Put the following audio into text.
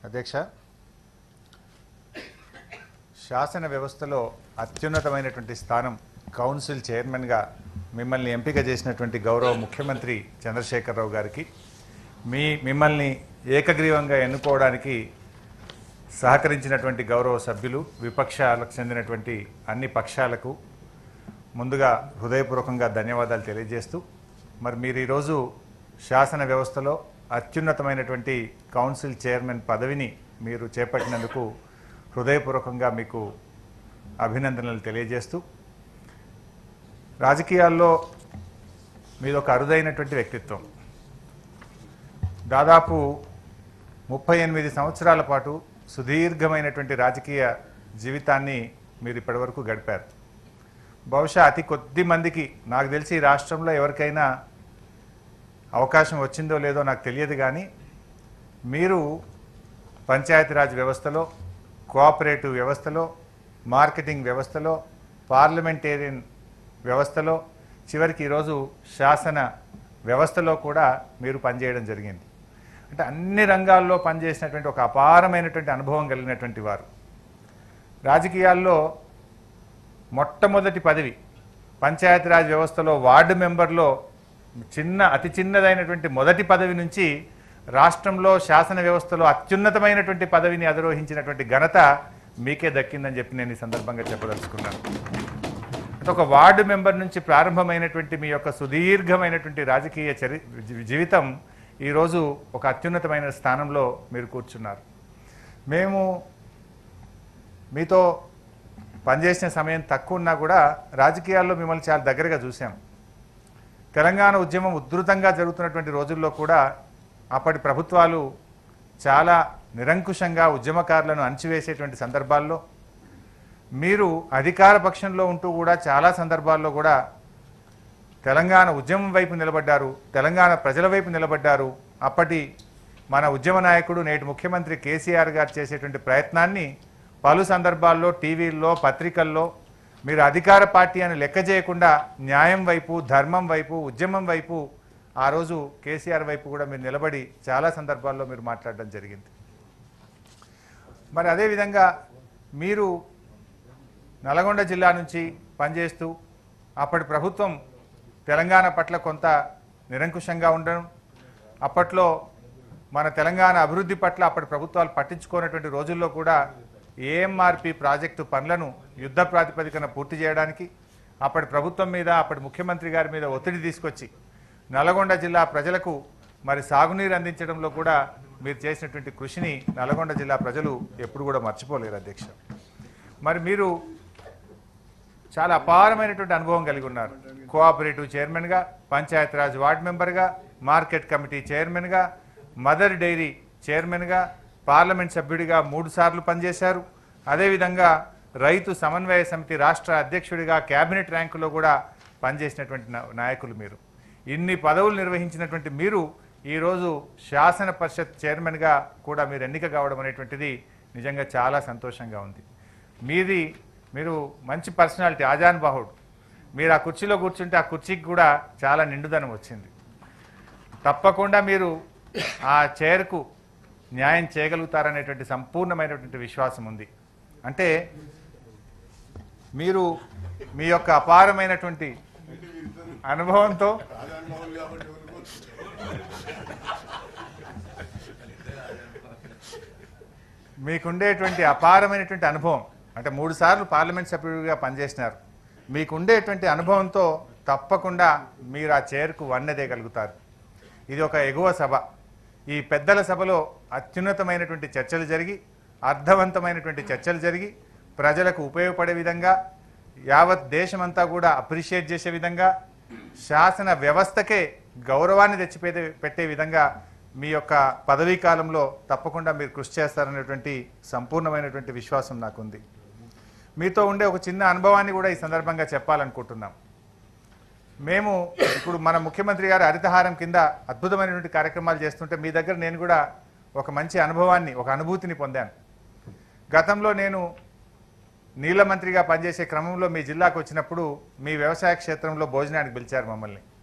అధ్యక్ష శాసన వ్యవస్థలో అత్యున్నతమైనటువంటి స్థానం కౌన్సిల్ చైర్మన్గా మిమ్మల్ని ఎంపిక చేసినటువంటి గౌరవ ముఖ్యమంత్రి చంద్రశేఖరరావు గారికి మీ మిమ్మల్ని ఏకగ్రీవంగా ఎన్నుకోవడానికి సహకరించినటువంటి గౌరవ సభ్యులు విపక్షాలకు చెందినటువంటి అన్ని పక్షాలకు ముందుగా హృదయపూర్వకంగా ధన్యవాదాలు తెలియజేస్తూ మరి మీరు ఈరోజు శాసన వ్యవస్థలో అత్యున్నతమైనటువంటి కౌన్సిల్ చైర్మన్ పదవిని మీరు చేపట్టినందుకు హృదయపూర్వకంగా మీకు అభినందనలు తెలియజేస్తూ రాజకీయాల్లో మీది ఒక అరుదైనటువంటి వ్యక్తిత్వం దాదాపు ముప్పై ఎనిమిది సంవత్సరాల పాటు సుదీర్ఘమైనటువంటి రాజకీయ జీవితాన్ని మీరు ఇప్పటివరకు గడిపారు బహుశా అతి కొద్ది మందికి నాకు తెలిసి ఈ రాష్ట్రంలో ఎవరికైనా అవకాశం వచ్చిందో లేదో నాకు తెలియదు కానీ మీరు పంచాయతీరాజ్ వ్యవస్థలో కోఆపరేటివ్ వ్యవస్థలో మార్కెటింగ్ వ్యవస్థలో పార్లమెంటేరియన్ వ్యవస్థలో చివరికి ఈరోజు శాసన వ్యవస్థలో కూడా మీరు పనిచేయడం జరిగింది అంటే అన్ని రంగాల్లో పనిచేసినటువంటి ఒక అపారమైనటువంటి అనుభవం కలిగినటువంటి వారు రాజకీయాల్లో మొట్టమొదటి పదవి పంచాయతీరాజ్ వ్యవస్థలో వార్డు మెంబర్లో చిన్న అతి చిన్నదైనటువంటి మొదటి పదవి నుంచి రాష్ట్రంలో శాసన వ్యవస్థలో అత్యున్నతమైనటువంటి పదవిని అధిరోహించినటువంటి ఘనత మీకే దక్కిందని చెప్పి నేను ఈ సందర్భంగా చెప్పదలుచుకున్నాను అంటే ఒక వార్డు మెంబర్ నుంచి ప్రారంభమైనటువంటి మీ యొక్క సుదీర్ఘమైనటువంటి రాజకీయ చరి జీ- జీవితం ఈరోజు ఒక అత్యున్నతమైన స్థానంలో మీరు కూర్చున్నారు మేము మీతో పనిచేసిన సమయం తక్కువ ఉన్నా కూడా రాజకీయాల్లో మిమ్మల్ని చాలా దగ్గరగా చూసాం తెలంగాణ ఉద్యమం ఉధృతంగా జరుగుతున్నటువంటి రోజుల్లో కూడా అప్పటి ప్రభుత్వాలు చాలా నిరంకుశంగా ఉద్యమకారులను అణచివేసేటువంటి సందర్భాల్లో మీరు అధికార పక్షంలో ఉంటూ కూడా చాలా సందర్భాల్లో కూడా తెలంగాణ ఉద్యమం వైపు నిలబడ్డారు తెలంగాణ ప్రజల వైపు నిలబడ్డారు అప్పటి మన ఉద్యమ నాయకుడు నేటి ముఖ్యమంత్రి కేసీఆర్ గారు చేసేటువంటి ప్రయత్నాన్ని పలు సందర్భాల్లో టీవీల్లో పత్రికల్లో మీరు అధికార పార్టీ అని లెక్క చేయకుండా న్యాయం వైపు ధర్మం వైపు ఉద్యమం వైపు ఆ రోజు కేసీఆర్ వైపు కూడా మీరు నిలబడి చాలా సందర్భాల్లో మీరు మాట్లాడడం జరిగింది మరి అదేవిధంగా మీరు నల్గొండ జిల్లా నుంచి పనిచేస్తూ అప్పటి ప్రభుత్వం తెలంగాణ పట్ల కొంత నిరంకుశంగా ఉండడం అప్పట్లో మన తెలంగాణ అభివృద్ధి పట్ల అప్పటి ప్రభుత్వాలు పట్టించుకోనటువంటి రోజుల్లో కూడా ఏఎంఆర్పి ప్రాజెక్టు పనులను యుద్ధ ప్రాతిపదికన పూర్తి చేయడానికి అప్పటి ప్రభుత్వం మీద అప్పటి ముఖ్యమంత్రి గారి మీద ఒత్తిడి తీసుకొచ్చి నల్గొండ జిల్లా ప్రజలకు మరి సాగునీరు అందించడంలో కూడా మీరు చేసినటువంటి కృషిని నల్గొండ జిల్లా ప్రజలు ఎప్పుడు కూడా మర్చిపోలేరు అధ్యక్ష మరి మీరు చాలా అపారమైనటువంటి అనుభవం కలిగి ఉన్నారు కోఆపరేటివ్ చైర్మన్గా పంచాయతీరాజ్ వార్డ్ మెంబర్గా మార్కెట్ కమిటీ చైర్మన్గా మదర్ డైరీ చైర్మన్గా పార్లమెంట్ సభ్యుడిగా మూడు సార్లు పనిచేశారు అదేవిధంగా రైతు సమన్వయ సమితి రాష్ట్ర అధ్యక్షుడిగా కేబినెట్ ర్యాంకులో కూడా పనిచేసినటువంటి నా- నాయకులు మీరు ఇన్ని పదవులు నిర్వహించినటువంటి మీరు ఈరోజు శాసన పరిషత్ చైర్మన్గా కూడా మీరు ఎన్నిక కావడం అనేటువంటిది నిజంగా చాలా సంతోషంగా ఉంది మీది మీరు మంచి పర్సనాలిటీ ఆజాన్ బాహుడు మీరు ఆ కుర్చీలో కూర్చుంటే ఆ కుర్చీకి కూడా చాలా నిండుదనం వచ్చింది తప్పకుండా మీరు ఆ చైర్కు న్యాయం చేయగలుగుతారనేటువంటి సంపూర్ణమైనటువంటి విశ్వాసం ఉంది అంటే మీరు మీ యొక్క అపారమైనటువంటి అనుభవంతో మీకుండేటువంటి అపారమైనటువంటి అనుభవం అంటే మూడు సార్లు పార్లమెంట్ సభ్యుడిగా పనిచేసినారు మీకుండేటువంటి అనుభవంతో తప్పకుండా మీరు ఆ చైర్కు వన్నెదేయగలుగుతారు ఇది ఒక ఎగువ సభ ఈ పెద్దల సభలో అత్యున్నతమైనటువంటి చర్చలు జరిగి అర్థవంతమైనటువంటి చర్చలు జరిగి ప్రజలకు ఉపయోగపడే విధంగా యావత్ దేశమంతా కూడా అప్రిషియేట్ చేసే విధంగా శాసన వ్యవస్థకే గౌరవాన్ని తెచ్చిపెట్టే పెట్టే విధంగా మీ యొక్క పదవీ కాలంలో తప్పకుండా మీరు కృషి చేస్తారనేటువంటి సంపూర్ణమైనటువంటి విశ్వాసం నాకుంది మీతో ఉండే ఒక చిన్న అనుభవాన్ని కూడా ఈ సందర్భంగా చెప్పాలనుకుంటున్నాం మేము ఇప్పుడు మన ముఖ్యమంత్రి గారు హరితహారం కింద అద్భుతమైనటువంటి కార్యక్రమాలు చేస్తుంటే మీ దగ్గర నేను కూడా ఒక మంచి అనుభవాన్ని ఒక అనుభూతిని పొందాను గతంలో నేను నీళ్ళ మంత్రిగా పనిచేసే క్రమంలో మీ జిల్లాకు వచ్చినప్పుడు మీ వ్యవసాయ క్షేత్రంలో భోజనానికి పిలిచారు మమ్మల్ని